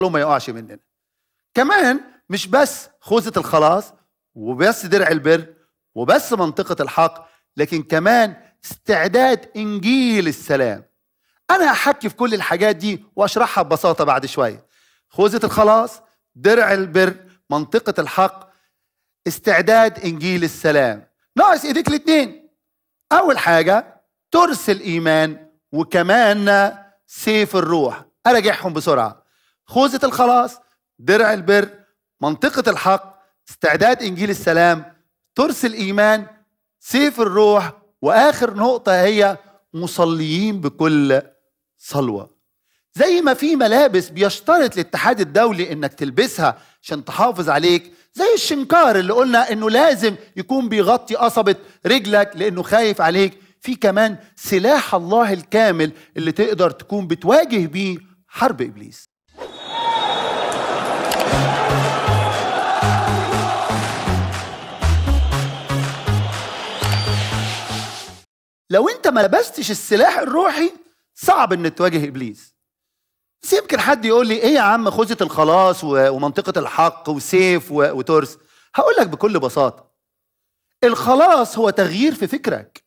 ما يقعش مننا كمان مش بس خوذة الخلاص وبس درع البر وبس منطقة الحق لكن كمان استعداد إنجيل السلام أنا هحكي في كل الحاجات دي وأشرحها ببساطة بعد شوية خوذة الخلاص درع البر منطقة الحق استعداد إنجيل السلام ناقص إيديك الاتنين أول حاجة ترسل إيمان وكمان سيف الروح أراجعهم بسرعة خوذة الخلاص درع البر منطقة الحق استعداد إنجيل السلام ترسل إيمان سيف الروح وآخر نقطة هي مصليين بكل صلوة زي ما في ملابس بيشترط الاتحاد الدولي انك تلبسها عشان تحافظ عليك زي الشنكار اللي قلنا انه لازم يكون بيغطي قصبة رجلك لانه خايف عليك في كمان سلاح الله الكامل اللي تقدر تكون بتواجه بيه حرب ابليس لو انت ما لبستش السلاح الروحي صعب انك تواجه ابليس بس يمكن حد يقول لي ايه يا عم خوذة الخلاص و- ومنطقة الحق وسيف و- وترس هقول لك بكل بساطة الخلاص هو تغيير في فكرك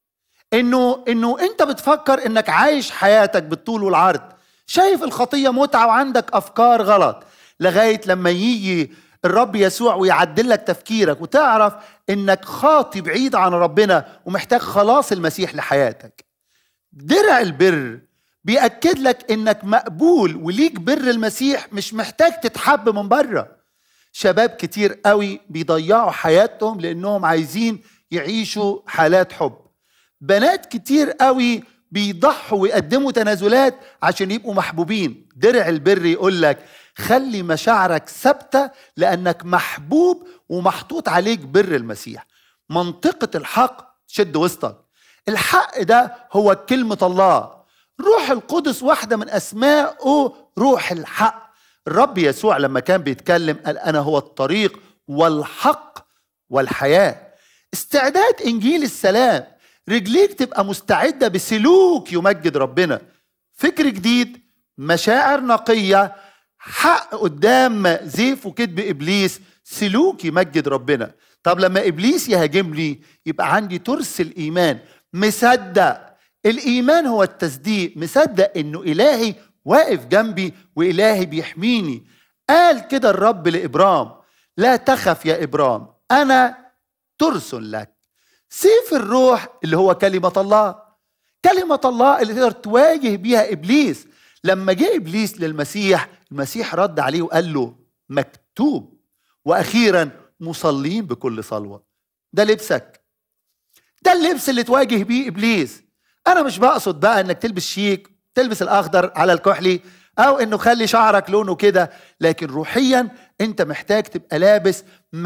انه انه انت بتفكر انك عايش حياتك بالطول والعرض شايف الخطية متعة وعندك افكار غلط لغاية لما يجي الرب يسوع ويعدل لك تفكيرك وتعرف انك خاطي بعيد عن ربنا ومحتاج خلاص المسيح لحياتك درع البر بيأكد لك انك مقبول وليك بر المسيح مش محتاج تتحب من بره شباب كتير قوي بيضيعوا حياتهم لانهم عايزين يعيشوا حالات حب بنات كتير قوي بيضحوا ويقدموا تنازلات عشان يبقوا محبوبين درع البر يقول لك خلي مشاعرك ثابته لانك محبوب ومحطوط عليك بر المسيح منطقه الحق شد وسطك الحق ده هو كلمه الله روح القدس واحده من اسمائه روح الحق الرب يسوع لما كان بيتكلم قال انا هو الطريق والحق والحياه استعداد انجيل السلام رجليك تبقى مستعده بسلوك يمجد ربنا فكر جديد مشاعر نقيه حق قدام زيف وكذب ابليس سلوك يمجد ربنا طب لما ابليس يهاجمني يبقى عندي ترس الايمان مصدق الايمان هو التصديق مصدق انه الهي واقف جنبي والهي بيحميني قال كده الرب لابرام لا تخف يا ابرام انا ترس لك سيف الروح اللي هو كلمه الله كلمه الله اللي تقدر تواجه بيها ابليس لما جه ابليس للمسيح المسيح رد عليه وقال له مكتوب واخيرا مصلين بكل صلوه ده لبسك ده اللبس اللي تواجه بيه ابليس انا مش بقصد بقى انك تلبس شيك تلبس الاخضر على الكحلي او انه خلي شعرك لونه كده لكن روحيا انت محتاج تبقى لابس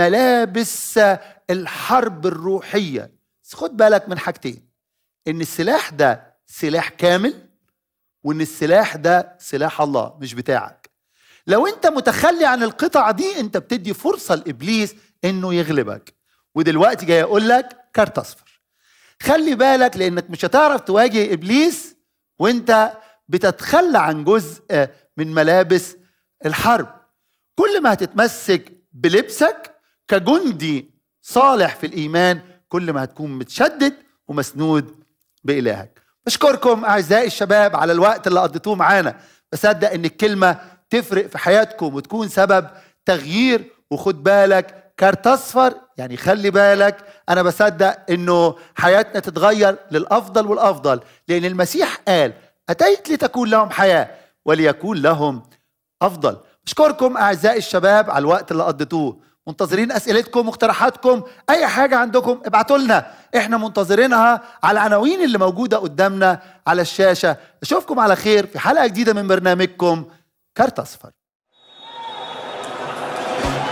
ملابس الحرب الروحيه بس خد بالك من حاجتين ان السلاح ده سلاح كامل وان السلاح ده سلاح الله مش بتاعك لو انت متخلي عن القطع دي انت بتدي فرصه لابليس انه يغلبك ودلوقتي جاي اقول لك كارت اصفر خلي بالك لانك مش هتعرف تواجه ابليس وانت بتتخلى عن جزء من ملابس الحرب كل ما هتتمسك بلبسك كجندي صالح في الايمان كل ما هتكون متشدد ومسنود بالهك بشكركم اعزائي الشباب على الوقت اللي قضيتوه معانا بصدق ان الكلمه تفرق في حياتكم وتكون سبب تغيير وخد بالك كارت اصفر يعني خلي بالك انا بصدق انه حياتنا تتغير للافضل والافضل لان المسيح قال اتيت لتكون لهم حياه وليكون لهم افضل بشكركم اعزائي الشباب على الوقت اللي قضيتوه منتظرين اسئلتكم واقتراحاتكم اي حاجه عندكم ابعتوا لنا احنا منتظرينها على العناوين اللي موجوده قدامنا على الشاشه اشوفكم على خير في حلقه جديده من برنامجكم كارت اصفر